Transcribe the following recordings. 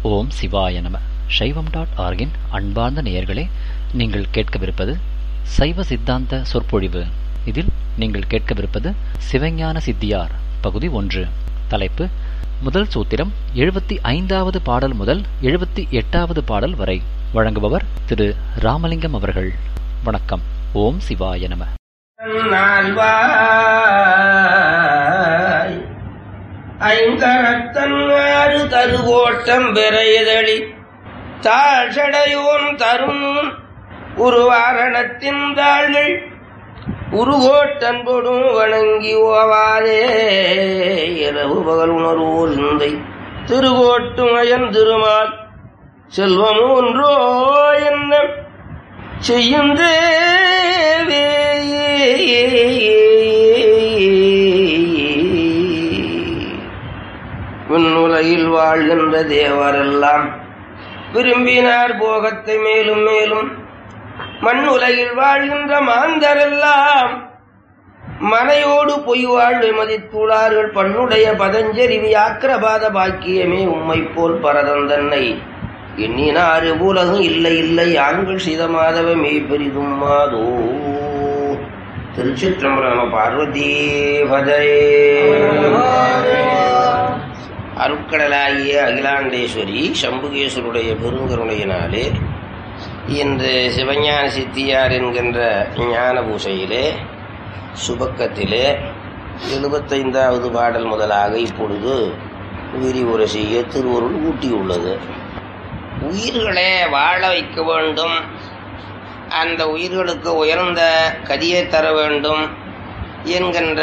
ஓம் சிவாய நம சைவம் டாட் ஆர்கின் அன்பார்ந்த நேயர்களே நீங்கள் கேட்கவிருப்பது சைவ சித்தாந்த சொற்பொழிவு இதில் நீங்கள் கேட்கவிருப்பது சிவஞான சித்தியார் பகுதி ஒன்று தலைப்பு முதல் சூத்திரம் எழுபத்தி ஐந்தாவது பாடல் முதல் எழுபத்தி எட்டாவது பாடல் வரை வழங்குபவர் திரு ராமலிங்கம் அவர்கள் வணக்கம் ஓம் சிவாய நம நால்வாய் ஐங்கரத்தன் ஆறு தருகோட்டம் பெறையதளி தாழ்சடையோன் தரும் உருவாரணத்தின் தாள்கள் உருகோட்டன் பொடும் வணங்கி ஓவாதே இரவு பகல் உணர்வோர் சிந்தை திருகோட்டுமயன் திருமால் செல்வம் ஒன்றோ என்ன செய்யும் தேவே விண்ணுலகில் வாழ்கின்ற தேவரெல்லாம் விரும்பினார் போகத்தை மேலும் மேலும் மண்ணுலகில் வாழ்கின்ற மாந்தரெல்லாம் மனையோடு பொய் வாழ்வை மதித்துள்ளார்கள் பண்ணுடைய பதஞ்சரி வியாக்கிரபாத பாக்கியமே உம்மை போல் பரதன் தன்னை எண்ணினாறு உலகம் இல்லை இல்லை ஆண்கள் சீதமாதவ மெய் பெரிதும் மாதோ திருச்சிற்றம்பரம் பார்வதி பதையே அருட்கடலாகிய அகிலாண்டேஸ்வரி சம்புகேஸ்வருடைய பெருங்கருணையினாலே இன்று சிவஞான சித்தியார் என்கின்ற ஞான பூசையிலே சுபக்கத்திலே எழுபத்தைந்தாவது பாடல் முதலாக இப்பொழுது விரிவுரை செய்ய திருவருள் ஊட்டியுள்ளது உயிர்களை வாழ வைக்க வேண்டும் அந்த உயிர்களுக்கு உயர்ந்த கதியை தர வேண்டும் என்கின்ற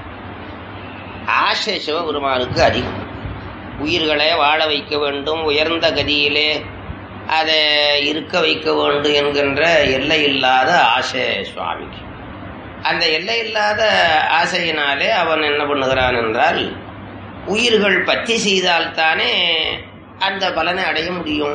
ஆசை சிவபெருமானுக்கு அதிகம் உயிர்களை வாழ வைக்க வேண்டும் உயர்ந்த கதியிலே அதை இருக்க வைக்க வேண்டும் என்கின்ற எல்லையில்லாத ஆசை சுவாமிக்கு அந்த எல்லையில்லாத ஆசையினாலே அவன் என்ன பண்ணுகிறான் என்றால் உயிர்கள் பத்தி செய்தால்தானே அந்த பலனை அடைய முடியும்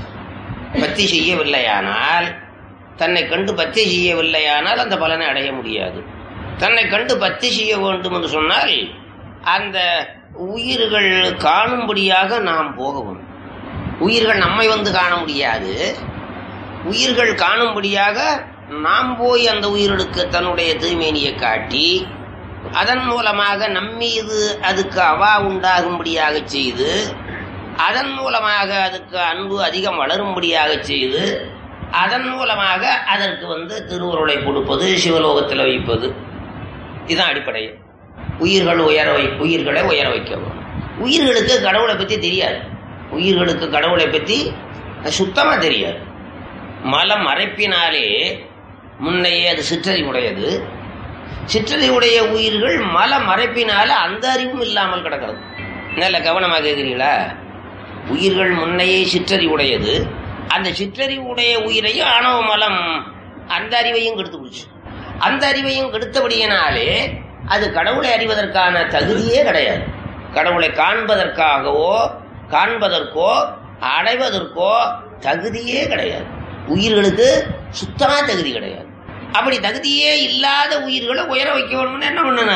பத்தி செய்யவில்லையானால் தன்னை கண்டு பத்தி செய்யவில்லையானால் அந்த பலனை அடைய முடியாது தன்னை கண்டு பத்தி செய்ய வேண்டும் என்று சொன்னால் அந்த உயிர்கள் காணும்படியாக நாம் போகவும் உயிர்கள் நம்மை வந்து காண முடியாது உயிர்கள் காணும்படியாக நாம் போய் அந்த உயிர்களுக்கு தன்னுடைய தூய்மையினியை காட்டி அதன் மூலமாக நம்மீது அதுக்கு அவா உண்டாகும்படியாக செய்து அதன் மூலமாக அதுக்கு அன்பு அதிகம் வளரும்படியாக செய்து அதன் மூலமாக அதற்கு வந்து திருவுருளை கொடுப்பது சிவலோகத்தில் வைப்பது இதுதான் அடிப்படை உயிர்கள் உயர வை உயிர்களை உயர வைக்கவும் உயிர்களுக்கு கடவுளை பற்றி தெரியாது உயிர்களுக்கு கடவுளை பற்றி சுத்தமாக தெரியாது மலம் மறைப்பினாலே முன்னையே அது சிற்றறிவுடையது சிற்றறிவுடைய உயிர்கள் மல மறைப்பினால அந்த அறிவும் இல்லாமல் கிடக்கிறது நல்ல கவனமாக கேட்கிறீங்களா உயிர்கள் முன்னையே சிற்றறிவுடையது அந்த சிற்றறிவுடைய உயிரையும் ஆணவ மலம் அந்த அறிவையும் கெடுத்து போச்சு அந்த அறிவையும் கெடுத்தபடியினாலே அது கடவுளை அறிவதற்கான தகுதியே கிடையாது கடவுளை காண்பதற்காகவோ காண்பதற்கோ அடைவதற்கோ தகுதியே கிடையாது உயிர்களுக்கு சுத்தமா தகுதி கிடையாது அப்படி தகுதியே இல்லாத உயிர்களை உயர வைக்க வேணும்னு என்ன பண்ணன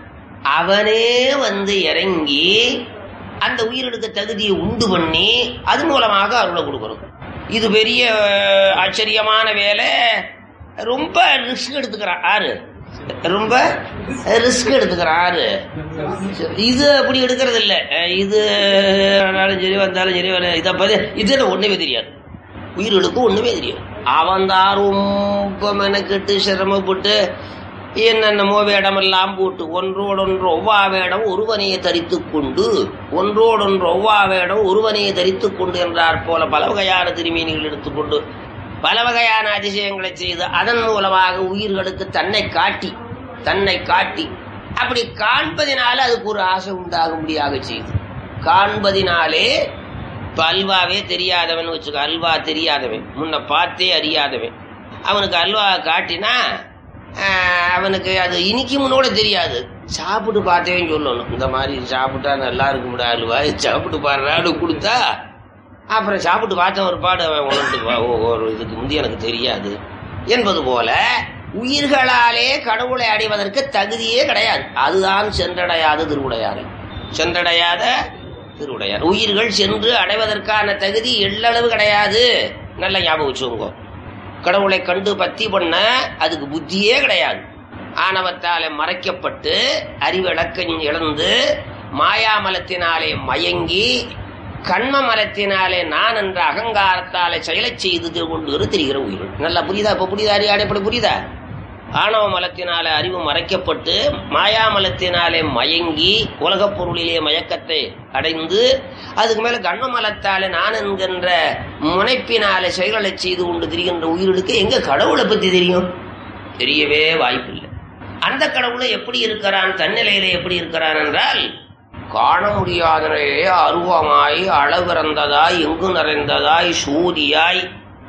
அவனே வந்து இறங்கி அந்த உயிர்களுக்கு தகுதியை உண்டு பண்ணி அது மூலமாக அருளை கொடுக்கணும் இது பெரிய ஆச்சரியமான வேலை ரொம்ப ரிஸ்க் எடுத்துக்கிறான் ஆறு ரொம்ப ரிஸ்க் எடுத்துக்கிறான் ஆறு இது அப்படி எடுக்கிறது இல்லை இது ஆனாலும் சரி வந்தாலும் சரி இதை பற்றி இதில் ஒன்றுமே தெரியாது உயிர்களுக்கு ஒன்றுமே தெரியாது அவன் தான் ரொம்ப மெனக்கெட்டு சிரமப்பட்டு என்னென்னமோ வேடமெல்லாம் போட்டு ஒன்றோடொன்று ஒவ்வா வேடம் ஒருவனையை தரித்து கொண்டு ஒன்றோடொன்று ஒவ்வா வேடம் ஒருவனையை தரித்து கொண்டு என்றார் போல பல வகையான திருமீனிகள் எடுத்துக்கொண்டு பல வகையான அதிசயங்களை செய்து அதன் மூலமாக உயிர்களுக்கு தன்னை காட்டி தன்னை காட்டி அப்படி காண்பதினால அதுக்கு ஒரு ஆசை உண்டாகும்படியாக செய்து காண்பதினாலே இப்போ அல்வாவே தெரியாதவன் வச்சுக்க அல்வா தெரியாதவன் முன்ன பார்த்தே அறியாதவன் அவனுக்கு அல்வா காட்டினா அவனுக்கு அது இனிக்கும்னோட தெரியாது சாப்பிட்டு பார்த்தேன்னு சொல்லணும் இந்த மாதிரி சாப்பிட்டா நல்லா இருக்கும்டா அல்வா சாப்பிட்டு பாடுறான்னு கொடுத்தா அப்புறம் சாப்பிட்டு பார்த்த ஒரு பாடு அவன் உணர்ந்துக்குவா ஓ ஒரு இதுக்கு முந்தி எனக்கு தெரியாது என்பது போல உயிர்களாலே கடவுளை அடைவதற்கு தகுதியே கிடையாது அதுதான் சென்றடையாத திருவுடையாறு சென்றடையாத திருவுடையார் உயிர்கள் சென்று அடைவதற்கான தகுதி எள்ளளவு கிடையாது நல்ல ஞாபகம் வச்சுக்கோங்க கடவுளை கண்டு பக்தி பண்ண அதுக்கு புத்தியே கிடையாது ஆணவத்தாலே மறைக்கப்பட்டு அறிவிளக்கம் இழந்து மாயாமலத்தினாலே மயங்கி கண்ம மலத்தினாலே நான் என்ற அகங்காரத்தாலே செயலை செய்து கொண்டு திரிகிற உயிர்கள் நல்லா புரியுதா இப்ப புரியுதா அடையாளப்படி புரியுதா ஆணவ மலத்தினாலே அறிவு மறைக்கப்பட்டு மாயாமலத்தினாலே மயங்கி உலகப் பொருளிலே மயக்கத்தை அடைந்து அதுக்கு மேல கண்ம மலத்தாலே நான் என்கின்ற முனைப்பினாலே செயல்களை செய்து கொண்டு திரிகின்ற உயிர்களுக்கு எங்க கடவுளை பத்தி தெரியும் தெரியவே வாய்ப்பில்லை அந்த கடவுளை எப்படி இருக்கிறான் தன்னிலையிலே எப்படி இருக்கிறான் என்றால் காண முடியாதனையே அருவமாய் அளவிறந்ததாய் எங்கு நிறைந்ததாய் சூதியாய்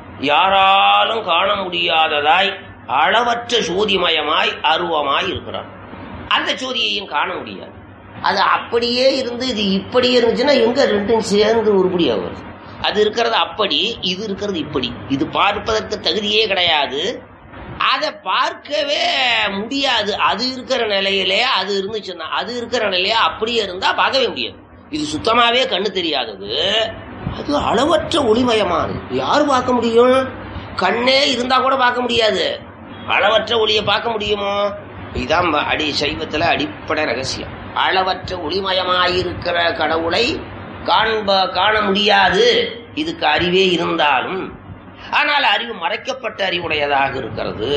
யாராலும் காண முடியாததாய் அளவற்ற சோதிமயமாய் அருவமாய் இருக்கிறான் அந்த சோதியையும் காண முடியாது அது அப்படியே இருந்து இது இப்படியே இருந்துச்சுன்னா எங்க ரெண்டும் சேர்ந்து உருப்படியா வருது அது இருக்கிறது அப்படி இது இருக்கிறது இப்படி இது பார்ப்பதற்கு தகுதியே கிடையாது அதை பார்க்கவே முடியாது அது இருக்கிற நிலையிலே அது இருந்துச்சுன்னா அது இருக்கிற நிலையா அப்படியே இருந்தா பார்க்கவே முடியாது இது சுத்தமாவே கண்ணு தெரியாதது அது அளவற்ற ஒளிமயமானது யாரு பார்க்க முடியும் கண்ணே இருந்தா கூட பார்க்க முடியாது அளவற்ற ஒளியை பார்க்க முடியுமோ இதான் அடி சைவத்துல அடிப்படை ரகசியம் அளவற்ற ஒளிமயமாயிருக்கிற கடவுளை காண்ப காண முடியாது இதுக்கு அறிவே இருந்தாலும் ஆனால் அறிவு மறைக்கப்பட்ட அறிவுடையதாக இருக்கிறது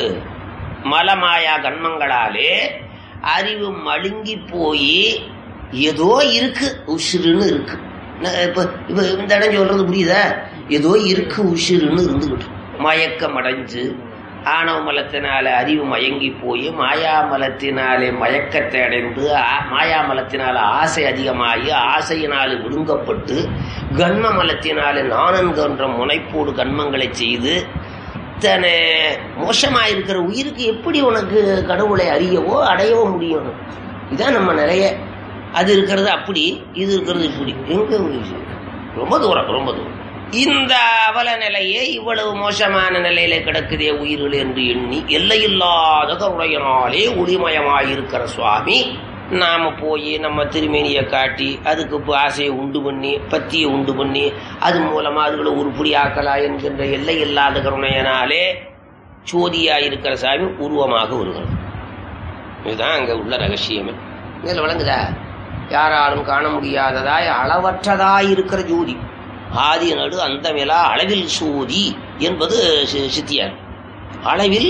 மலமாயா கண்மங்களாலே அறிவு மழுங்கி போய் ஏதோ இருக்கு உசுருன்னு இருக்கு இப்ப இப்ப இந்த இடம் சொல்றது புரியுதா ஏதோ இருக்கு உசுருன்னு இருந்துகிட்டு மயக்கம் அடைஞ்சு ஆணவ மலத்தினால அறிவு மயங்கி போய் மாயாமலத்தினாலே மயக்கத்தை அடைந்து மாயாமலத்தினால ஆசை அதிகமாகி ஆசையினால் விழுங்கப்பட்டு கண்ம மலத்தினாலே நானன்கின்ற முனைப்போடு கண்மங்களை செய்து இத்தனை மோசமாயிருக்கிற உயிருக்கு எப்படி உனக்கு கடவுளை அறியவோ அடையவோ முடியும் இதான் நம்ம நிறைய அது இருக்கிறது அப்படி இது இருக்கிறது இப்படி எங்க ரொம்ப தூரம் ரொம்ப தூரம் இந்த அவல நிலையே இவ்வளவு மோசமான நிலையில கிடக்குதே உயிர்கள் என்று எண்ணி எல்லையில்லாத கருணையினாலே ஒளிமயமாயிருக்கிற சுவாமி நாம போய் நம்ம திருமேனியை காட்டி அதுக்கு ஆசையை உண்டு பண்ணி பத்தியை உண்டு பண்ணி அது மூலமா அதுகளை உருப்படி ஆக்கலாம் என்கின்ற எல்லை இல்லாத கருணையினாலே சோதியா இருக்கிற சாமி உருவமாக வருகிறது இதுதான் அங்க உள்ள ரகசியமே இதில் விளங்குதா யாராலும் காண முடியாததாய் அளவற்றதாய் இருக்கிற ஜோதி ஆதி நடு அந்த மேலா அளவில் சோதி என்பது சித்தியார் அளவில்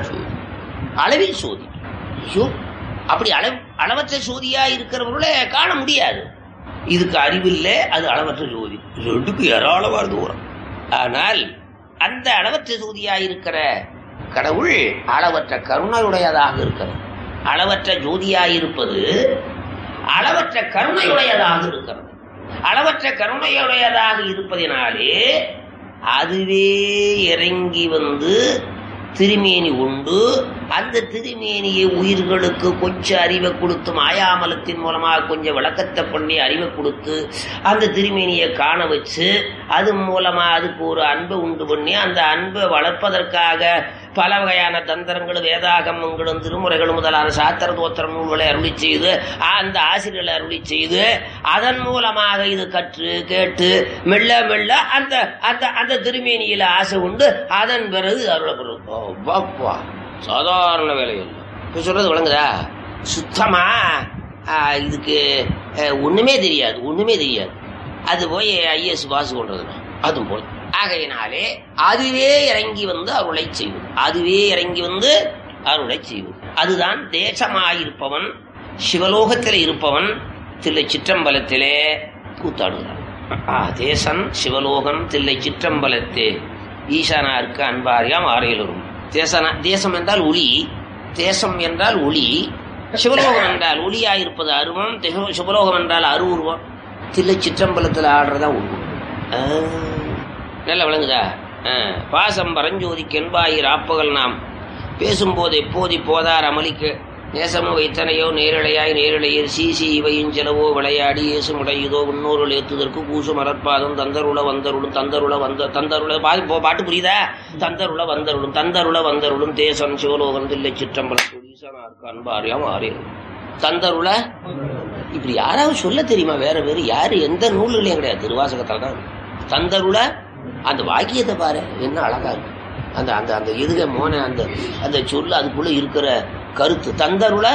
அளவில் சோதி ஐயோ அப்படி அளவு அளவற்ற சோதியா இருக்கிறவர்களே காண முடியாது இதுக்கு அறிவில்லை அது அளவற்ற ஜோதி ரெண்டுக்கு ஏராளமான தூரம் ஆனால் அந்த அளவற்ற ஜோதியா இருக்கிற கடவுள் அளவற்ற கருணையுடையதாக இருக்கிறது அளவற்ற ஜோதியாயிருப்பது அளவற்ற கருணையுடையதாக இருக்கிறது அளவற்ற கருணையுடையதாக இருப்பதினாலே அதுவே இறங்கி வந்து திருமேனி உண்டு அந்த திருமேனியை உயிர்களுக்கு கொஞ்சம் அறிவை கொடுத்து மாயாமலத்தின் மூலமாக கொஞ்சம் விளக்கத்தை பண்ணி அறிவை கொடுத்து அந்த திருமேனியை காண வச்சு அது மூலமா அதுக்கு ஒரு அன்பை உண்டு பண்ணி அந்த அன்பை வளர்ப்பதற்காக பல வகையான தந்திரங்களும் வேதாகமங்களும் திருமுறைகளும் முதலான சாத்திர தோத்திர நூல்களை அருளி செய்து அந்த ஆசிரியர்களை அருளி செய்து அதன் மூலமாக இது கற்று கேட்டு மெல்ல மெல்ல அந்த அந்த அந்த திருமேனியில ஆசை உண்டு அதன் பிறகு அருளப்படும் பாப்பா சாதாரண வேலை இல்லை இப்போ சொல்றது விளங்குதா சுத்தமா இதுக்கு ஒண்ணுமே தெரியாது ஒண்ணுமே தெரியாது அது போய் ஐஎஸ் பாஸ் கொண்டதுன்னா அதுவும் போய் ஆகையினாலே அதுவே இறங்கி வந்து அருளை செய்வது அதுவே இறங்கி வந்து அருளை செய்வது அதுதான் தேசமாயிருப்பவன் சிவலோகத்தில் இருப்பவன் தில்லை சிற்றம்பலத்திலே கூத்தாடுகிறான் தேசன் சிவலோகன் தில்லை சிற்றம்பலத்தே ஈசானாருக்கு அன்பாரியாம் ஆரையிலரும் தேசனா தேசம் என்றால் ஒளி தேசம் என்றால் ஒளி சிவலோகம் என்றால் ஒளியாயிருப்பது அருவம் சிவலோகம் என்றால் அருவுருவம் தில்லை சிற்றம்பலத்தில் ஆடுறதா உருவம் நல்ல விளங்குதா பாசம் பரஞ்சோதிக்கு என்பாயிர் ஆப்புகள் நாம் பேசும்போது எப்போதி போதார் அமளிக்க நேசமும் வைத்தனையோ நேரலையாய் நேரலையர் சீசி இவையும் செலவோ விளையாடி ஏசுமுடையுதோ முன்னோருள் ஏத்துதற்கு கூசு மரற்பாதம் தந்தருள வந்தருளும் தந்தருள வந்த தந்தருள பாட்டு புரியுதா தந்தருள வந்தருளும் தந்தருள வந்தருளும் தேசம் சிவலோகம் தில்லை சிற்றம்பலம் ஈசனாருக்கு அன்பாரியாம் ஆறியது தந்தருள இப்படி யாராவது சொல்ல தெரியுமா வேற வேறு யாரு எந்த நூல்களையும் கிடையாது திருவாசகத்துல தான் இருக்கு. தந்தருள அந்த வாக்கியத்தை பாரு என்ன அழகா இருக்கு அந்த அந்த அந்த எதுக மோன அந்த அந்த சொல்லு அதுக்குள்ள இருக்கிற கருத்து தந்தருள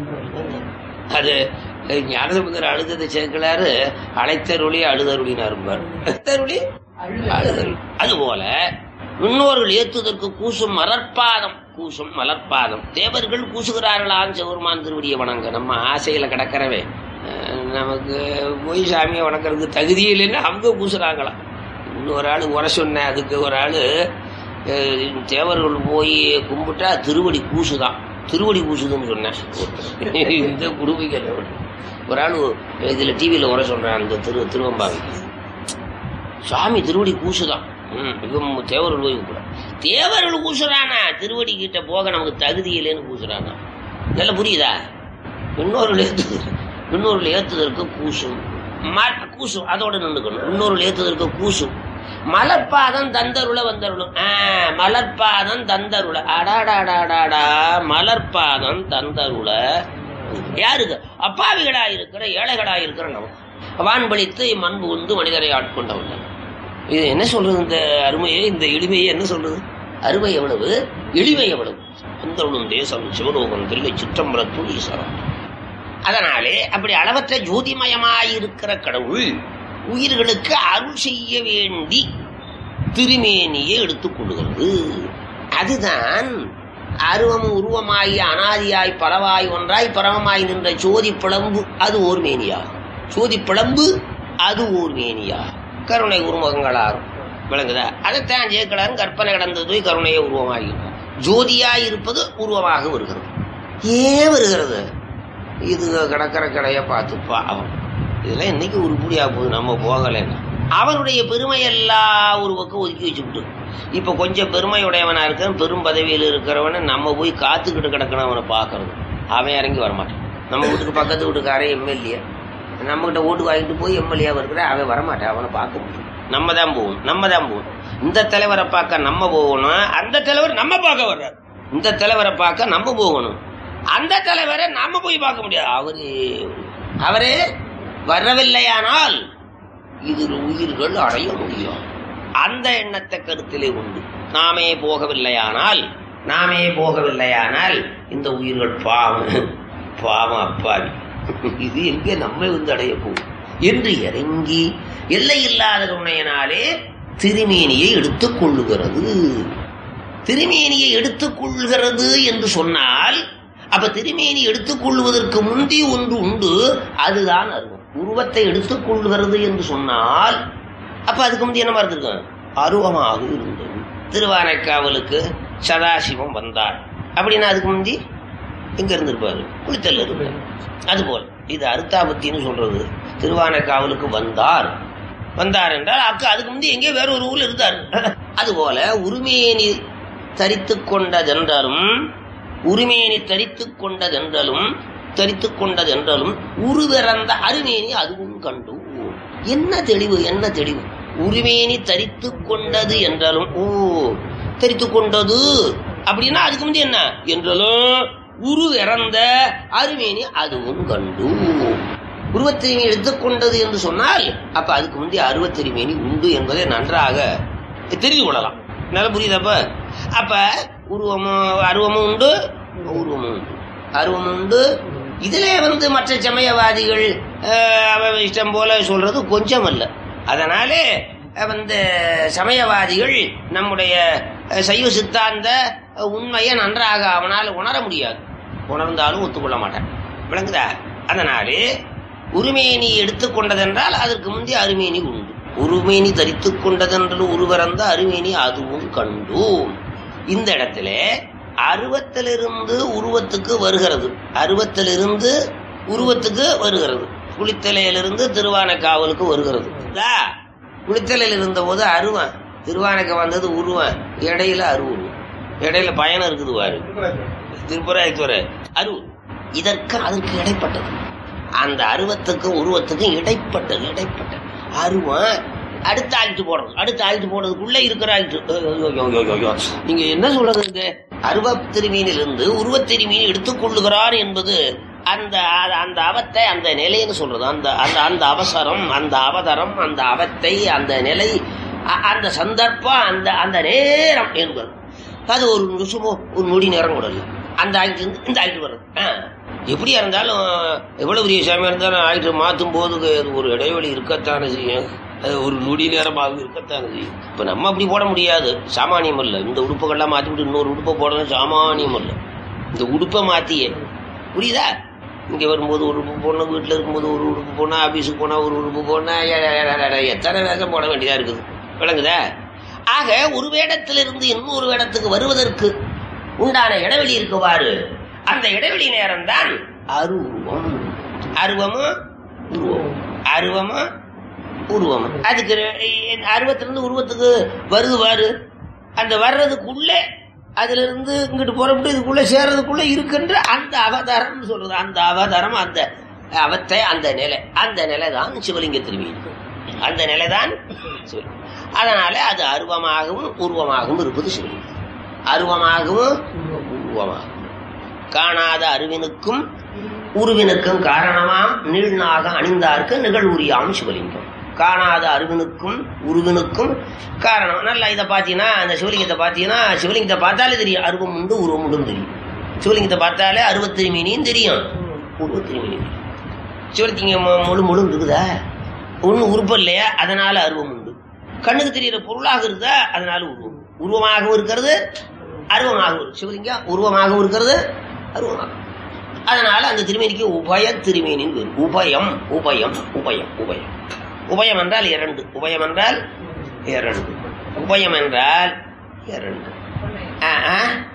அது ஞானசமுதர் அழுததை சேர்க்கலாரு அழைத்தருளி அழுதருளினார் அழைத்தருளி அழுதருளி அதுபோல முன்னோர்கள் ஏத்துதற்கு கூசும் மலர்பாதம் கூசும் மலர்பாதம் தேவர்கள் கூசுகிறார்களாம் சிவருமான் திருவடியை வணங்க நம்ம ஆசையில கிடக்கிறவே அஹ், நமக்கு போய் சாமியை வணக்கறதுக்கு தகுதி இல்லைன்னு அவங்க கூசுறாங்களாம் இன்னொரு ஆள் உரை சொன்னேன் அதுக்கு ஒரு ஆள் தேவர்கள் போய் கும்பிட்டா திருவடி கூசுதான் திருவடி கூசுதுன்னு சொன்னேன் இந்த குருவிகள் ஒரு ஆள் இதுல டிவியில உரை சொல்றேன் அந்த திரு திருவம்பாவை சுவாமி திருவடி கூசுதான் ம், இவன் தேவர்கள் போய் கூட தேவர்கள் கூசுறானா திருவடி கிட்ட போக நமக்கு தகுதி இல்லைன்னு கூசுறானா நல்லா புரியுதா இன்னொரு ஏத்து இன்னொரு ஏத்துதற்கு கூசும் ம- கூசும் அதோட நின்றுக்கணும் இன்னொரு ஏத்துதற்கு கூசும் மலர்பாதம் தந்தருள வந்தருளும் ஆ, மலர்பாதம் தந்தருள அடாடாடாடாடா மலர்பாதம் தந்தருள யாருக்கு அப்பாவிகளா இருக்கிற ஏழைகளா இருக்கிற நம்ம வான்பளித்து மண்பு உண்டு மனிதரை ஆட்கொண்டவன் இது என்ன சொல்றது இந்த அருமையை இந்த எளிமையை என்ன சொல்றது அருமை எவ்வளவு எளிமை எவ்வளவு அந்தருளும் தேசம் சிவலோகம் தில்லை சிற்றம்பலத்துள் ஈஸ்வரம் அதனாலே அப்படி அளவற்ற ஜோதிமயமாயிருக்கிற கடவுள் உயிர்களுக்கு அருள் செய்ய வேண்டி திருமேனியை எடுத்துக் கொள்கிறது அதுதான் அருவம் உருவமாகி அனாதியாய் பலவாய் ஒன்றாய் பரமமாய் நின்ற சோதி பிளம்பு அது ஓர் மேனியா சோதி பிளம்பு அது ஓர் மேனியா கருணை உருவகங்களாரும் விளங்குதா அதைத்தான் ஜெயக்கலாரும் கற்பனை கடந்தது கருணையை உருவமாகி ஜோதியாய் இருப்பது உருவமாக வருகிறது ஏன் வருகிறது இது கடற்கரை கடையை பார்த்து பாவம் இதெல்லாம் இன்னைக்கு உருப்படியா போகுது நம்ம போகலைன்னா அவனுடைய பெருமையெல்லாம் ஒரு பக்கம் ஒதுக்கி வச்சுக்கிட்டு இப்ப கொஞ்சம் பெருமையுடையவனா இருக்க பெரும் பதவியில் இருக்கிறவனை நம்ம போய் காத்துக்கிட்டு கிடக்கணும் அவனை பார்க்கறது அவன் இறங்கி வரமாட்டான் நம்ம வீட்டுக்கு பக்கத்து வீட்டுக்காரன் எம்எல்ஏ நம்ம கிட்ட ஓட்டு வாங்கிட்டு போய் எம்எல்ஏ இருக்கிற அவன் வரமாட்டான் அவனை பார்க்க முடியும் நம்ம தான் போகணும் நம்ம தான் போகணும் இந்த தலைவரை பார்க்க நம்ம போகணும் அந்த தலைவர் நம்ம பார்க்க வர்றார் இந்த தலைவரை பார்க்க நம்ம போகணும் அந்த தலைவரை நாம போய் பார்க்க முடியாது அவரு அவரே வரவில்லையானால் இதில் உயிர்கள் அடைய முடியும் அந்த எண்ணத்தை கருத்திலே உண்டு நாமே போகவில்லையானால் நாமே போகவில்லையானால் இந்த உயிர்கள் பாவம் பாவம் அப்பாவி இது எங்கே நம்மை வந்து அடைய போகும் என்று இறங்கி எல்லை இல்லாத கருணையினாலே திருமேனியை எடுத்துக் கொள்ளுகிறது திருமேனியை எடுத்துக் கொள்கிறது என்று சொன்னால் அப்ப திருமேனி எடுத்துக் கொள்வதற்கு முந்தி ஒன்று உண்டு அதுதான் அருவம் உருவத்தை எடுத்துக் கொள்கிறது என்று சொன்னால் அப்ப அதுக்கு முந்தி என்ன இருந்திருக்கும் அருவமாக இருந்தது திருவானைக்காவலுக்கு சதாசிவம் வந்தார் அப்படின்னா அதுக்கு முந்தி எங்க இருந்திருப்பாரு குளித்தல் இருப்பார் அதுபோல் இது அருத்தாபத்தின்னு சொல்றது திருவானைக்காவலுக்கு வந்தார் வந்தார் என்றால் அக்கு அதுக்கு முந்தி எங்கே வேற ஒரு ஊர்ல இருந்தார் அதுபோல உரிமையேனி தரித்து கொண்டதென்றாலும் உரிமையேனி தரித்து கொண்டதென்றாலும் தரித்து கொண்டதென்றாலும் உருவிறந்த அருமேனி அதுவும் கண்டு என்ன தெளிவு என்ன தெளிவு உரிமையேனி தரித்து கொண்டது என்றாலும் ஓ தரித்து கொண்டது அப்படின்னா அதுக்கு முந்தி என்ன என்றாலும் உரு இறந்த அருமேனி அதுவும் கண்டு உருவத்திரிமி எடுத்துக்கொண்டது என்று சொன்னால் அப்ப அதுக்கு முந்தைய அருவத்திரிமேனி உண்டு என்பதை நன்றாக தெரிந்து கொள்ளலாம் நல்லா புரியுதப்ப அப்ப உருவமும் அருவமும் உண்டு உருவமும் உண்டு அருவமும் உண்டு இதிலே வந்து மற்ற சமயவாதிகள் அஹ், அவன் இஷ்டம் போல சொல்றது கொஞ்சம் அல்ல அதனாலே அஹ், வந்து சமயவாதிகள் நம்முடைய அஹ், சைவ சித்தாந்த அஹ், உண்மையை நன்றாக அவனால் உணர முடியாது உணர்ந்தாலும் ஒத்துக்கொள்ள மாட்டான் விளங்குதா அதனாலே உரிமேனி எடுத்துக்கொண்டதென்றால் அதற்கு முந்தைய அருமேனி உண்டு உருமேனி தரித்துக் கொண்டதென்று உருவறந்த அருமேனி அதுவும் கண்டோம் இந்த இடத்துல அருவத்திலிருந்து உருவத்துக்கு வருகிறது அருவத்திலிருந்து உருவத்துக்கு வருகிறது குளித்தலையிலிருந்து திருவானைக்காவலுக்கு வருகிறது இதா, குளித்தலையில் இருந்த போது அருவன் திருவானைக்கு வந்தது உருவன் இடையில அருவம் இடையில பயணம் இருக்குது பாரு திருப்புராய்த்துவர அருவு இதற்கு அதற்கு இடைப்பட்டது அந்த அருவத்துக்கும் உருவத்துக்கும் இடைப்பட்டது இடைப்பட்டது அருவம் அடுத்த ஆழ்த்து போடுறது அடுத்த ஆழ்த்து போடுறதுக்குள்ள இருக்கிற ஆழ்த்து ஐயோ, ஐயோ, ஐயோ, ஐயோ. நீங்க என்ன சொல்றது அருவத் திருமீனிலிருந்து உருவத் திருமீன் எடுத்துக் கொள்ளுகிறார் என்பது அந்த அ- அந்த அவத்தை அந்த நிலைன்னு சொல்றது அந்த அந்த அந்த அவசரம் அந்த அவதரம் அந்த அவத்தை அந்த நிலை அ- அந்த சந்தர்ப்பம் அந்த அந்த நேரம் என்பது அது ஒரு நிமிஷமோ ஒரு நொடி நேரம் கூட இல்லை அந்த ஆக்ட் இருந்து இந்த ஆக்ட் வருது ஆ. எப்படியா இருந்தாலும் எவ்வளவு பெரிய சாமியா இருந்தாலும் ஆக்ட் மாற்றும் போது அது ஒரு இடைவெளி இருக்கத்தானே செய்யும் அது ஒரு நொடி நேரமாக இருக்கத்தானே செய்யும் இப்ப நம்ம அப்படி போட முடியாது சாமானியம் இல்லை இந்த உடுப்புகள்லாம் மாத்தி விட்டு இன்னொரு உடுப்பை போடணும் சாமானியம் இல்லை இந்த உடுப்பை மாத்தியே புரியுதா இங்க வரும்போது ஒரு உடுப்பு போடணும் வீட்டில் இருக்கும்போது ஒரு உடுப்பு போனா ஆபீஸுக்கு போனா ஒரு உடுப்பு போனா எ- எ- எ- எ- எத்தனை வேஷம் போட வேண்டியதா இருக்குது விளங்குதா ஆக ஒரு வேடத்திலிருந்து இன்னொரு வேடத்துக்கு வருவதற்கு உண்டான இடைவெளி இருக்குவாரு அந்த இடைவெளி நேரம் தான் அருவம் அருவமும் உருவம் அருவமும் உருவம் அதுக்கு ரெ- அருவத்திலிருந்து உருவத்துக்கு வருது பாரு அந்த வர்றதுக்குள்ள அதுல இருந்து இங்கிட்டு புறப்பட்டு இதுக்குள்ள சேர்றதுக்குள்ள இருக்கின்ற அந்த அவதாரம் சொல்றது அந்த அவதாரம் அந்த அவத்தை அந்த நிலை அந்த நிலை தான் சிவலிங்க திரும்பியிருக்கு அந்த நிலை தான் சிவலிங்கம் அதனால அது அருவமாகவும் உருவமாகவும் இருப்பது சிவலிங்கம் அருவமாகவும் உருவமாகவும் காணாத அறிவினுக்கும் உருவினுக்கும் காரணமாம் நீள்நாக அணிந்தார்க்கு நிகழ்வுரியாம் சிவலிங்கம் காணாத அறிவினுக்கும் உருவினுக்கும் காரணம் நல்லா இதை பார்த்தீங்கன்னா அந்த சிவலிங்கத்தை பார்த்தீங்கன்னா சிவலிங்கத்தை பார்த்தாலே தெரியும் அருவம் உண்டு உருவம் உண்டு தெரியும் சிவலிங்கத்தை பார்த்தாலே அருவத்திருமீனியும் தெரியும் உருவத்திருமீனியும் தெரியும் சிவலிங்கம் மு- முழு முழு இருக்குதா ஒன்றும் உருப்பம் இல்லையா அதனால அருவம் உண்டு கண்ணுக்கு தெரிகிற பொருளாக இருக்குதா அதனால உருவம் உருவமாகவும் இருக்கிறது அருவமாகவும் இருக்கு சிவலிங்கம் உருவமாகவும் இருக்கிறது அருவமாகவும் அதனால அந்த திருமேனிக்கு உபய திருமேனின்னு பேர் உபயம் உபயம் உபயம் உபயம் உபயம் என்றால் இரண்டு உபயம் என்றால் இரண்டு உபயம் என்றால் இரண்டு ஆ, ஆ.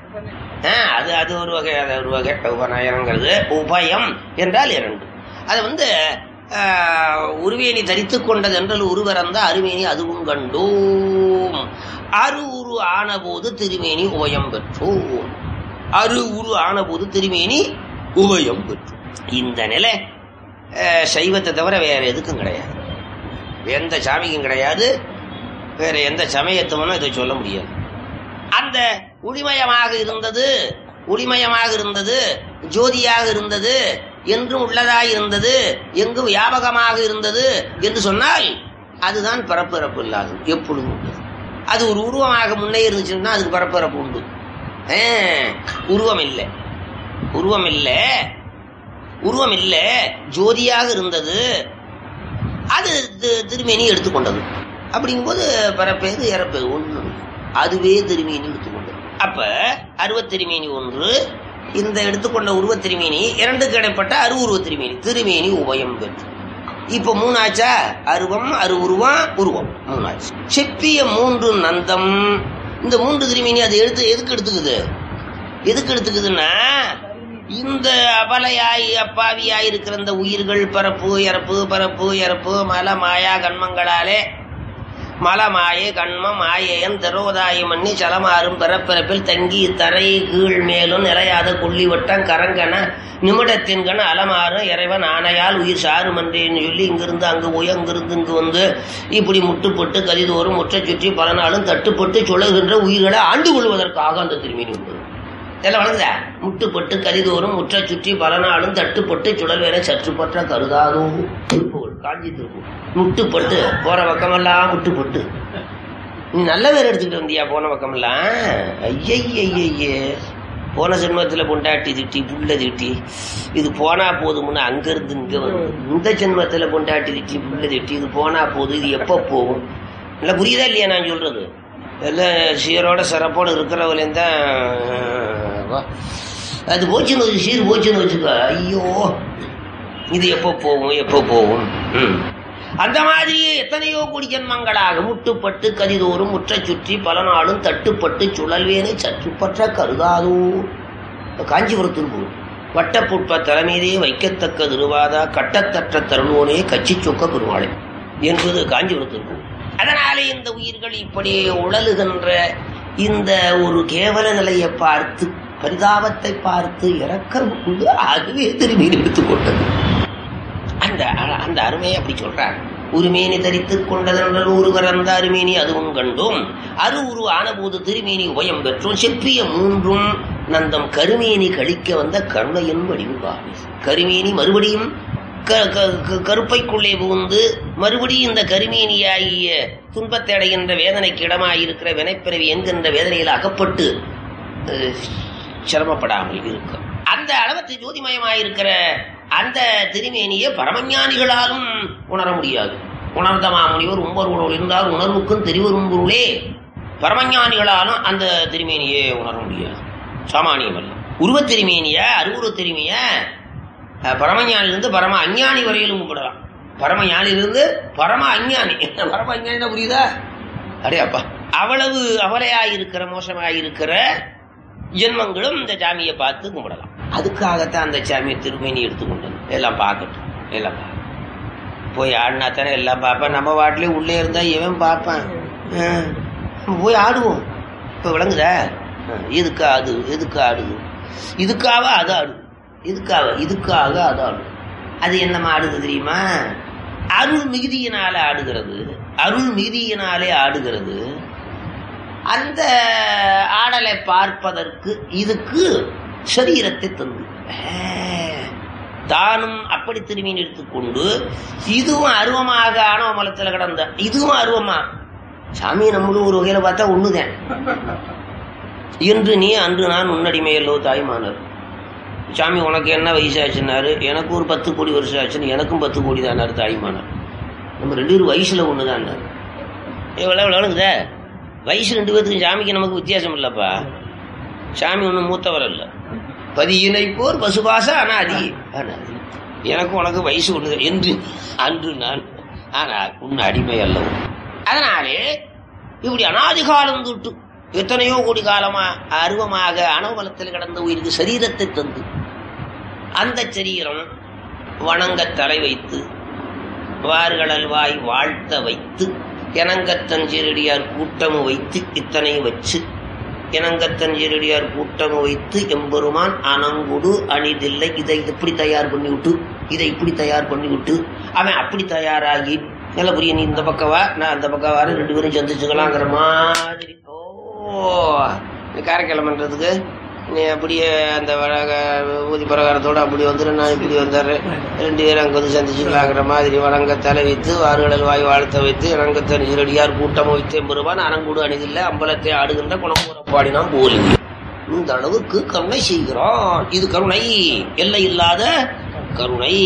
ஆ, அது அது ஒரு வகை அது ஒரு வகை உபநயனங்கிறது உபயம் என்றால் இரண்டு அது வந்து ஆ, உருவேணி தரித்துக் கொண்டது என்றால் உருவரந்த அருமேனி அதுவும் கண்டோம் அரு உரு ஆனபோது திருமேனி உபயம் பெற்றோம் அரு உரு ஆனபோது திருமேனி உபயம் பெற்றோம் இந்த நிலை ஆ, சைவத்தை தவிர வேற எதுக்கும் கிடையாது எந்த சாமிக்கும் கிடையாது வேற எந்த சமயத்துவனும் இதை சொல்ல முடியாது அந்த ஒளிமயமாக இருந்தது ஒளிமயமாக இருந்தது ஜோதியாக இருந்தது என்றும் உள்ளதாய் இருந்தது எங்கும் வியாபகமாக இருந்தது என்று சொன்னால் அதுதான் பரப்பிறப்பு இல்லாது எப்பொழுதும் உள்ளது அது ஒரு உருவமாக முன்னே இருந்துச்சுன்னா அதுக்கு பரப்பிறப்பு உண்டு ஆ, உருவம் இல்லை உருவம் இல்லை உருவம் இல்லை ஜோதியாக இருந்தது அது தி- திருமேனி எடுத்துக்கொண்டது அப்படிங்கும்போது பரப்பேது இறப்பேது ஒன்று அதுவே திருமேனி எடுத்துக்கொண்டது அப்ப அருவத் திருமேனி ஒன்று இந்த எடுத்துக்கொண்ட உருவத் திருமேனி இரண்டுக்கு இடைப்பட்ட அரு உருவத் திருமேனி திருமேனி உபயம் பெற்று இப்ப மூணாச்சா அருவம் அரு உருவம் உருவம் மூணாச்சு செப்பிய மூன்று நந்தம் இந்த மூன்று திருமேனி அது எடுத்து எதுக்கு எடுத்துக்குது எதுக்கு எடுத்துக்குதுன்னா இந்த அபலையாய் அப்பாவியாய் இருக்கிற இந்த உயிர்கள் பரப்பு இறப்பு பரப்பு இறப்பு மல மாயா கண்மங்களாலே மலமாயே கண்மம் மாயேயன் திரோதாயம் மண்ணி சலமாறும் பிறப்பிறப்பில் தங்கி தரை கீழ் மேலும் நிறையாத கொல்லி வட்டம் கரங்கன நிமிடத்தின்கண் அலமாறும் இறைவன் ஆணையால் உயிர் சாருமன்றேன்னு சொல்லி இங்கிருந்து அங்கு போய் அங்கிருந்து இங்கு வந்து இப்படி முட்டுப்பட்டு கதிதோறும் முற்றை சுற்றி பல நாளும் தட்டுப்பட்டு சுழல்கின்ற உயிர்களை ஆண்டு கொள்வதற்காக அந்த திருமீனி உண்டு எல்லாம் வளர்ந்தா முட்டுப்பட்டு கரிதோறும் முற்ற சுற்றி பல நாளும் தட்டுப்பட்டு சுடல் வேற சற்று பற்ற கருதாதோ திருப்புகள் காஞ்சி திருப்புகள் முட்டுப்பட்டு போற பக்கமெல்லாம் முட்டுப்பட்டு நீ நல்ல பேர் எடுத்துக்கிட்டு வந்தியா போன பக்கமெல்லாம் ஐயய்யே போன ஜென்மத்தில் பொண்டாட்டி திட்டி புள்ள திட்டி இது போனா போதும்னு அங்கிருந்து இங்க வந்து இந்த ஜென்மத்தில் பொண்டாட்டி திட்டி புள்ள திட்டி இது போனா போதும் இது எப்போ போகும் இல்லை புரியுதா இல்லையா நான் சொல்றது எல்லாம் சீரோட சிறப்போட இருக்கிறவளையும் தான் வா. அது போச்சுன்னு வச்சு சீர் போச்சுன்னு வச்சுக்கோ ஐயோ இது எப்போ போகும் எப்போ போகும் ம். அந்த மாதிரி எத்தனையோ கோடி ஜென்மங்களாக முட்டுப்பட்டு கதிதோறும் முற்ற சுற்றி பல நாளும் தட்டுப்பட்டு சுழல்வேனை சற்றுப்பற்ற கருதாதோ காஞ்சிபுரத்தில் போகும் வட்டப்புட்ப தலைமீதே வைக்கத்தக்க திருவாதா கட்டத்தற்ற தருணோனே கச்சி சொக்க பெருமாளே என்பது காஞ்சிபுரத்தில் போகும் அதனாலே இந்த உயிர்கள் இப்படி உழலுகின்ற இந்த ஒரு கேவல நிலையை பார்த்து பரிதாபத்தை பார்த்து இறக்கம் கொண்டு அதுவே திரும்பி எடுத்துக்கொண்டது அந்த அந்த அருமையை அப்படி சொல்றார் உருமேனி தரித்துக் கொண்டதென்றால் ஒருவர் அந்த அருமேனி அதுவும் கண்டோம் அரு உரு ஆனபோது திருமேனி உபயம் பெற்றோம் செப்பிய மூன்றும் நந்தம் கருமேனி கழிக்க வந்த கருணையின் வடிவு காவி கருமேனி மறுபடியும் க- க- க- கருப்பைக்குள்ளே புகுந்து மறுபடியும் இந்த கருமேனியாகிய துன்பத்தை அடைகின்ற வேதனைக்கு இடமாயிருக்கிற வினைப்பிறவி என்கின்ற வேதனையில் அகப்பட்டு அஹ், சிரமப்படாமல் இருக்கும் அந்த அளவத்து ஜோதிமயமாயிருக்கிற அந்த திருமேனியை பரமஞானிகளாலும் உணர முடியாது உணர்ந்த மாமுனிவர் உம்பரோடு இருந்தால் உணர்வுக்கும் தெரிவரும் பொருளே பரமஞானிகளாலும் அந்த திருமேனியை உணர முடியாது சாமானியம் அல்ல உருவத் திருமேனிய அருவுருவ திருமைய பரமஞானிலிருந்து பரம அஞ்ஞானி வரையிலும் கும்பிடலாம் பரமஞானிலிருந்து பரம அஞ்ஞானி பரம அஞ்ஞானினா புரியுதா அடே அப்பா அவ்வளவு அவலையாயிருக்கிற மோசமாயிருக்கிற ஜென்மங்களும் இந்த சாமியை பார்த்து கும்பிடலாம் அதுக்காகத்தான் அந்த சாமியை திருமேனி எடுத்துக்கொண்டு வந்து எல்லாம் பார்க்கட்டும் எல்லாம் பார்க்கட்டும். போய் ஆடினா தானே எல்லாம் பார்ப்பேன் நம்ம வாட்டிலே உள்ளே இருந்தா இவன் பார்ப்பேன் ஆ, நம்ம போய் ஆடுவோம் இப்போ விளங்குதா ஆ, எதுக்கு ஆடு எதுக்கு ஆடுது இதுக்காக அது ஆடு இதுக்காக இதுக்காக அது ஆடு அது என்னமா ஆடுது தெரியுமா அருள் மிகுதியினால ஆடுகிறது அருள் மிகுதியினாலே ஆடுகிறது அந்த ஆடலை பார்ப்பதற்கு இதுக்கு சரீரத்தை தந்து தானும் அப்படி திரும்பி எடுத்துக்கொண்டு இதுவும் அருவமாக ஆணவ மலத்துல கிடந்த இதுவும் அருவமா சாமி நம்மளும் ஒரு வகையில பார்த்தா ஒண்ணுதான் இன்று நீ அன்று நான் உன்னடிமையல்லோ தாய்மானர் சாமி உனக்கு என்ன வயசாச்சுன்னாரு எனக்கு ஒரு பத்து கோடி வருஷம் ஆச்சுன்னு எனக்கும் பத்து கோடி தானாரு தாய்மானர் நம்ம ரெண்டு பேரும் வயசுல ஒண்ணுதான் எவ்வளோ எவ்வளோங்குதே வயசு ரெண்டு பேத்துக்கும் சாமிக்கு நமக்கு வித்தியாசம் இல்லப்பா சாமி ஒன்றும் மூத்தவர் அல்ல பதியினை போர் பசுபாச அனாதி அனாதி எனக்கு உனக்கு வயசு ஒன்று என்று அன்று நான் ஆனால் உன் அடிமை அல்ல அதனாலே இப்படி அனாதி காலம் தொட்டு எத்தனையோ கோடி காலமா அருவமாக அனவலத்தில் கிடந்த உயிருக்கு சரீரத்தை தந்து அந்த சரீரம் வணங்க தலை வைத்து வார்களல் வாய் வாழ்த்த வைத்து இனங்கத்தன் சீரடியார் கூட்டமு வைத்து இத்தனை வச்சு இனங்கத்தன் சீரடியார் கூட்டமு வைத்து எம்பெருமான் அனங்குடு அணிதில்லை இதை இப்படி தயார் பண்ணி விட்டு இதை இப்படி தயார் பண்ணி விட்டு அவன் அப்படி தயாராகி நல்ல புரிய நீ இந்த பக்கம் வா நான் அந்த பக்கம் வர ரெண்டு பேரும் சந்திச்சுக்கலாங்கிற மாதிரி ஓ இந்த காரைக்கிழமன்றதுக்கு நீ அப்படியே அந்த வழக ஊதி பிரகாரத்தோட அப்படி வந்துடு நான் இப்படி வந்துடுறேன் ரெண்டு பேரும் அங்கே வந்து சந்திச்சுக்கலாங்கிற மாதிரி வணங்க தலை வைத்து வாருடல் வாய் வாழ்த்த வைத்து இணங்கத்தன் ஈரடியார் கூட்டம் வைத்து பெருமான் அனங்கூடு அணிதில்லை அம்பலத்தை ஆடுகின்ற குணக்கூற பாடினான் போலி இந்த அளவுக்கு கருணை செய்கிறான் இது கருணை எல்லை இல்லாத கருணை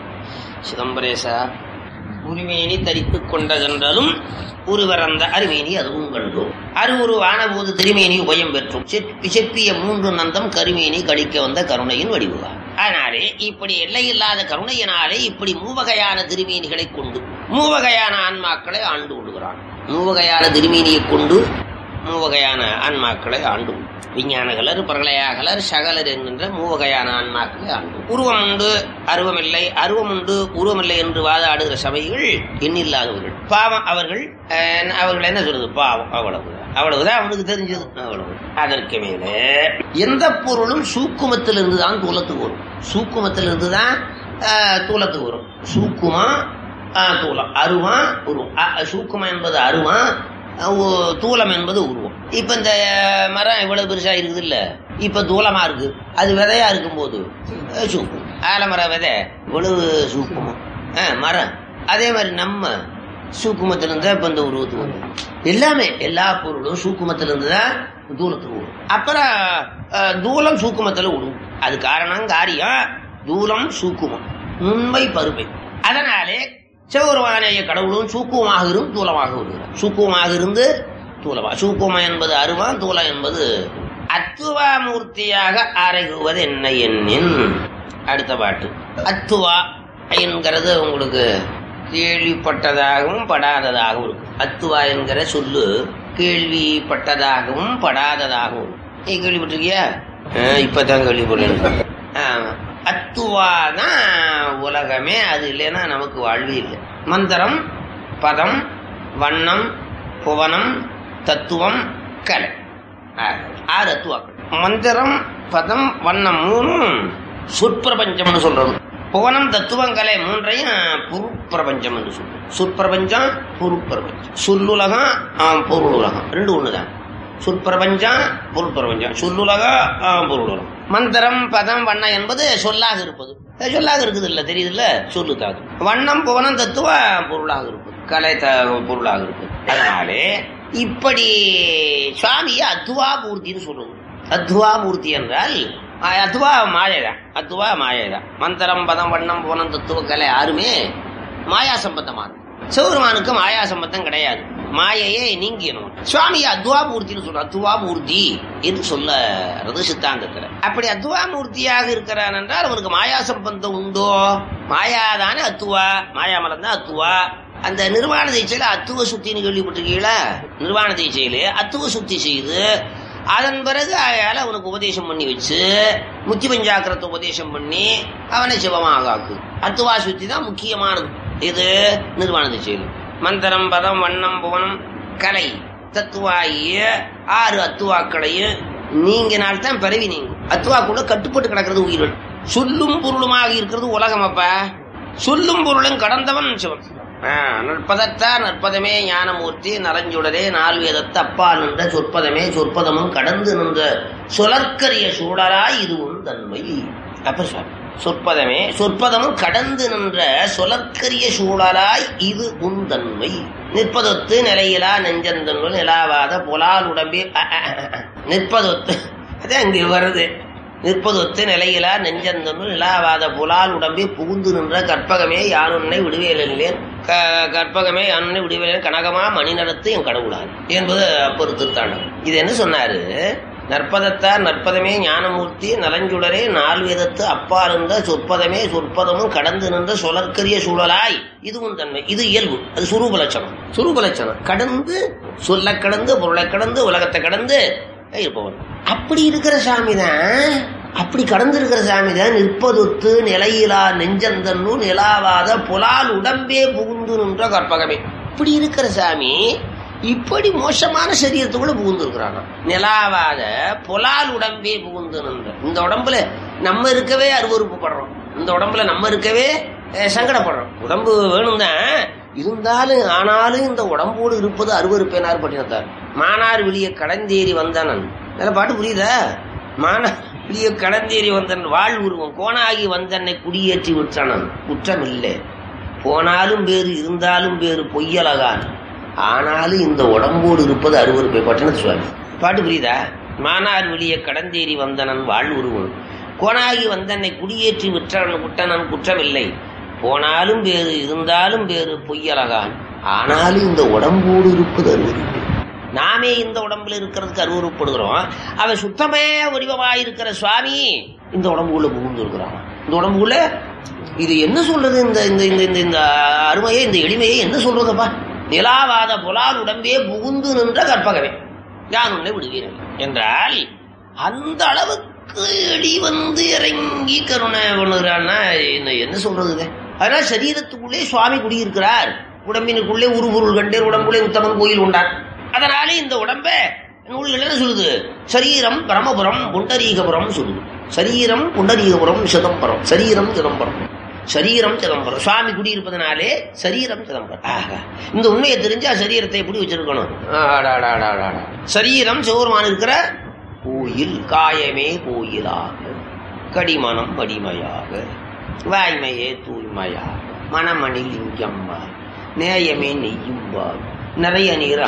சிதம்பரேசா உரிமையினி தரித்துக் கொண்டதென்றாலும் உருவரந்த அருமேனி அதுவும் கண்டோம் அருவுரு ஆனபோது திருமேனி உபயம் பெற்றும் செப்பி- செப்பிய மூன்று நந்தம் கருமேனி கழிக்க வந்த கருணையின் வடிவுவா அதனாலே இப்படி எல்லையில்லாத கருணையினாலே இப்படி மூவகையான திருமேனிகளை கொண்டு மூவகையான ஆன்மாக்களை ஆண்டு கொள்கிறான் மூவகையான திருமேனியை கொண்டு மூவகையான ஆன்மாக்களை ஆண்டு கொண்டு. விஞ்ஞானகலர் பிரளயாகலர் சகலர் என்கின்ற மூவகையான ஆன்மாக்களை ஆண்டு உருவம் உண்டு அருவமில்லை அருவம் உண்டு உருவமில்லை என்று வாதாடுகிற சபைகள் எண்ணில்லாதவர்கள் பாவம் அவர்கள் அஹ், அவர்கள் என்ன சொல்றது பாவம் அவ்வளவு அவ்வளவுதான் அவனுக்கு தெரிஞ்சது அவ்வளவு அதற்கு மேலே எந்த பொருளும் சூக்குமத்திலிருந்து தான் தூலத்துக்கு வரும் சூக்குமத்திலிருந்து தான் அஹ், தூலத்துக்கு வரும் சூக்குமம் அஹ், தூலம் அருவம் உருவம் அ- சூக்குமம் என்பது அருவம் அஹ், தூலம் என்பது உருவம் இப்ப இந்த மரம் இவ்வளவு பெருசா இருக்குது இல்ல இப்ப தூலமா இருக்கு அது விதையா இருக்கும்போது அஹ், சூக்கும் ஆலமர விதை இவ்வளவு சூக்குமம் அஹ், மரம் அதே மாதிரி நம்ம சூக்குமத்திலிருந்து தான் இப்ப இந்த உருவத்துக்கு வந்தோம் எல்லாமே எல்லா பொருளும் சூக்குமத்திலிருந்து தான் தூலத்துக்கு வரும் அப்புறம் அஹ், தூலம் சூக்குமத்துல விடும் அது காரணம் காரியம் தூலம் சூக்குமம் உண்மை பருமை அதனாலே சிவபெருமானைய கடவுளும் சூக்குவமாக இருந்து தூலமாக வருகிறார் சூக்குவமாக இருந்து தூலமா சூக்குவம் என்பது அருவம் தூலம் என்பது அத்துவா மூர்த்தியாக அரைகுவது என்ன எண்ணின் அடுத்த பாட்டு அத்துவா என்கிறது உங்களுக்கு கேள்விப்பட்டதாகவும் படாததாகவும் இருக்கும் அத்துவா என்கிற சொல்லு கேள்விப்பட்டதாகவும் படாததாகவும் இருக்கும். நீ கேள்விப்பட்டிருக்கியா ஆ, இப்பதான் கேள்விப்பட்டேன் ஆமா. அத்துவா தான் உலகமே அது இல்லைன்னா நமக்கு வாழ்வே இல்லை மந்திரம் பதம் வண்ணம் புவனம் தத்துவம் கலை ஆறு. ஆறு அத்துவாக்கள் மந்திரம் பதம் வண்ணம் மூணும் சொற்பிரபஞ்சம்னு சொல்றது புவனம் தத்துவம் கலை மூன்றையும் பொருட்பிரபஞ்சம் என்று சொல்றோம் சொற்பிரபஞ்சம் பொருட்பிரபஞ்சம் சொல்லுலகம் ஆ, பொருளுலகம் ரெண்டு ஒண்ணுதான் சொற்பிரபஞ்சம் பொருள் பிரபஞ்சம் சொல்லுலகம் ஆ, பொருளுலகம் மந்திரம் பதம் வண்ணம் என்பது சொல்லாக இருப்பது அது சொல்லாக இருக்குது இல்ல தெரியுது இல்ல சொல்லுக்காது வண்ணம் புவனம் தத்துவ பொருளாக இருப்பது கலை த பொருளாக இருப்பது அதனாலே இப்படி சுவாமியை அத்துவா மூர்த்தின்னு சொல்லுவது அத்துவா மூர்த்தி என்றால் ஆ, அத்துவா மாயைதான் அத்துவா மாயைதான் மந்திரம் பதம் வண்ணம் புவனம் தத்துவ கலை யாருமே மாயா சம்பந்தமானது சிவபெருமானுக்கு மாயா சம்பந்தம் கிடையாது மாயையே நீங்கியணும் சுவாமி அத்வா மூர்த்தின்னு சொல்ற அத்வா மூர்த்தி என்று சொல்ல சித்தாந்தத்துல அப்படி அத்வா மூர்த்தியாக இருக்கிறான் என்றால் அவனுக்கு மாயா சம்பந்தம் உண்டோ மாயாதானே அத்துவா மாயாமலம் தான் அத்துவா அந்த நிர்வாண தீட்சையில அத்துவ சுத்தின்னு கேள்விப்பட்டிருக்கீங்களா நிர்வாண தீட்சையில அத்துவ சுத்தி செய்து அதன் பிறகு அயால அவனுக்கு உபதேசம் பண்ணி வச்சு முத்தி பஞ்சாக்கிரத்தை உபதேசம் பண்ணி அவனை சிவமாக ஆக்கு அத்துவா சுத்தி தான் முக்கியமானது இது நிர்வாண திசையில் மந்திரம் பதம் வண்ணம் புவனம் கலை தத்துவாகிய ஆறு அத்துவாக்களையும் நீங்கினால்தான் பிறவி நீங்கும் அத்துவாக்குள்ள கட்டுப்பட்டு கிடக்கிறது உயிர்கள் சொல்லும் பொருளுமாக இருக்கிறது உலகம் அப்ப சொல்லும் பொருளும் கடந்தவன் சிவன் ஆ, நற்பதத்தார் நற்பதமே ஞானமூர்த்தி நரஞ்சுடரே நால்வேதத்து அப்பா நின்ற சொற்பதமே சொற்பதமும் கடந்து நின்ற சொலற்கரிய சூழலாய் இதுவும் தன்மை அப்ப சாமி சொற்பதமே சொற்பதமும் கடந்து நின்ற சொலற்கரிய சூழலாய் இது உந்தன்மை நிற்பதொத்து நிலையிலா நெஞ்சந்தன்மை நிலாவாத புலால் உடம்பே அ, அ, அ, அ. நிற்பதொத்து அது அங்கே வருது நிற்பதொத்து நிலையிலா நெஞ்சந்தன்மை நிலாவாத புலால் உடம்பே புகுந்து நின்ற கற்பகமே யானுன்னை விடுவேலேன் கற்பகமே யானுன்னை விடுவேலேன் கனகமா மணி நடத்து என் கடவுளார் என்பது பொறுத்துத்தாண்டவர் இது என்ன சொன்னாரு நற்பதத்தார் நற்பதமே ஞானமூர்த்தி நலஞ்சுடரே நால்வேதத்து அப்பால் இருந்த சொற்பதமே சொற்பதமும் கடந்து நின்ற சொலற்கரிய சூழலாய் இதுவும் தன்மை இது இயல்பு அது சுரூப லட்சணம் சுரூப லட்சணம் கடந்து சொல்ல கடந்து பொருளை கடந்து உலகத்தை கடந்து இருப்பவன் அப்படி இருக்கிற சாமி தான் அப்படி கடந்து இருக்கிற சாமி தான் நிற்பதொத்து நிலையிலா நெஞ்சந்தன்னு நிலாவாத புலால் உடம்பே புகுந்து நின்ற கற்பகமே இப்படி இருக்கிற சாமி இப்படி மோசமான சரீரத்துக்குள்ள புகுந்து இருக்கிறானா நிலாவாத புலால் உடம்பே புகுந்து நின்ற இந்த உடம்புல நம்ம இருக்கவே அருவறுப்பு படுறோம் இந்த உடம்புல நம்ம இருக்கவே அஹ், சங்கடப்படுறோம் உடம்பு வேணும் தான் இருந்தாலும் ஆனாலும் இந்த உடம்போடு இருப்பது அருவறுப்பேனார் பட்டினத்தார் மானார் வெளிய கடந்தேறி வந்தனன் நல்ல பாட்டு புரியுதா மானார் வெளிய கடந்தேறி வந்தன் வாழ் உருவம் கோணாகி வந்தன்னை குடியேற்றி விட்டனன் குற்றம் இல்லை போனாலும் பேரு இருந்தாலும் பேரு பொய்யலகான் ஆனாலும் இந்த உடம்போடு இருப்பது அருவருப்பை பட்டினத்து சுவாமி பாட்டு புரியுதா மானார் வெளிய கடந்தேறி வந்தனன் வாழ் உருவன் கோணாகி வந்தன்னை குடியேற்றி விற்றனன் விட்டனன் குற்றமில்லை போனாலும் பேரு இருந்தாலும் பேரு பொய்யலகான் ஆனாலும் இந்த உடம்போடு இருப்பது அருவருப்பு நாமே இந்த உடம்புல இருக்கிறதுக்கு அருவறுப்படுகிறோம் அவன் சுத்தமே வடிவமாயிருக்கிற சுவாமி இந்த உடம்புக்குள்ள புகுந்து இருக்கிறான் இந்த உடம்புக்குள்ள இது என்ன சொல்றது இந்த இந்த இந்த இந்த இந்த அருமையை இந்த எளிமையை என்ன சொல்றதுப்பா நிலாவாத புலால் உடம்பே புகுந்து நின்ற கற்பகமே யான் உன்னை விடுகிறேன் என்றால் அந்த அளவுக்கு எடி வந்து இறங்கி கருணை பண்ணுகிறான்னா என்ன என்ன சொல்றது இது? அதனால சரீரத்துக்குள்ளே சுவாமி குடியிருக்கிறார் உடம்பினுக்குள்ளே உருபொருள் கண்டேர் உடம்புள்ளே உத்தமன் கோயில் உண்டான் அதனாலே இந்த உடம்ப நூல்கள் என்ன சொல்லுது சரீரம் பிரமபுரம் புண்டரீகபுரம் சொல்லுது சரீரம் புண்டரீகபுரம் சிதம்பரம் சரீரம் சிதம்பரம் சரீரம் சிதம்பரம் சுவாமி குடியிருப்பதனாலே சரீரம் சிதம்பரம் ஆஹா. இந்த உண்மையை தெரிஞ்சா சரீரத்தை எப்படி வச்சிருக்கணும் ஆடாடாடாடாடா. சரீரம் சிவருமான் இருக்கிற கோயில் காயமே கோயிலாக கடிமனம் வடிமையாக வாய்மையே தூய்மையாக மனமணி லிங்கம்பார் நேயமே நெய்யும்பார் நிறைய நீரா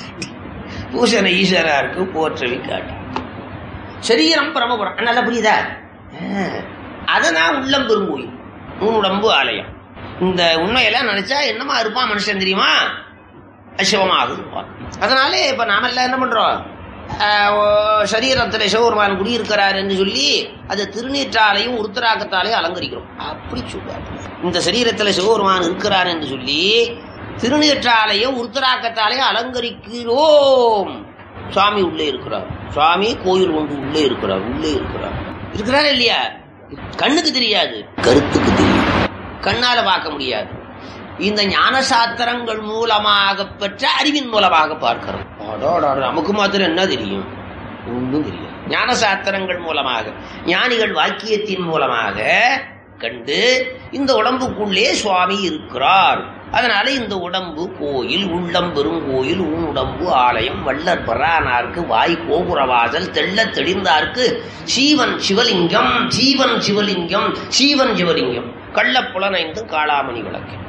பூசண ஈஸ்வராருக்கு போற்றவி காட்டு சரீரம் பிரமபுரம் நல்லா புரியுதா ஆ, அதனால் உள்ளம் பெருங்கோயில் உடம்பு ஆலயம் இந்த உண்மையெல்லாம் நினைச்சா என்னமா இருப்பான் மனுஷன் தெரியுமா சிவமாக இருப்பான் அதனாலே இப்ப நாமெல்லாம் என்ன பண்றோம் ஆஹ், ஓ, சரீரத்துல சிவபெருமான் குடியிருக்கிறார் என்று சொல்லி அது திருநீற்றாலையும் உருத்தராக்கத்தாலையும் அலங்கரிக்கிறோம் அப்படி சொல்றாரு இந்த சரீரத்துல சிவபெருமான் இருக்கிறார் என்று சொல்லி திருநீற்றாலையும் உருத்தராக்கத்தாலையும் அலங்கரிக்கிறோம் சுவாமி உள்ளே இருக்கிறார் சுவாமி கோயில் ஒன்று உள்ளே இருக்கிறார் உள்ளே இருக்கிறார் இருக்கிறாரா இல்லையா கண்ணுக்கு தெரியாது கருத்துக்கு தெரியும் கண்ணால பார்க்க முடியாது இந்த ஞான சாத்திரங்கள் மூலமாக பெற்ற அறிவின் மூலமாக பார்க்கிறோம் அடோடா, நமக்கு மாத்திரம் என்ன தெரியும் ஒன்றும் தெரியாது ஞான சாத்திரங்கள் மூலமாக ஞானிகள் வாக்கியத்தின் மூலமாக கண்டு இந்த உடம்புக்குள்ளே சுவாமி இருக்கிறார் அதனால இந்த உடம்பு கோயில் உள்ளம் பெருங்கோயில் ஊன் உடம்பு ஆலயம் வள்ளற் பரானார்க்கு வாய் கோபுரவாசல் தெள்ள தெளிந்தார்க்கு சீவன் சிவலிங்கம் ஜீவன் சிவலிங்கம் சீவன் சிவலிங்கம் கள்ளப்புலனைந்து காளாமணி விளக்கு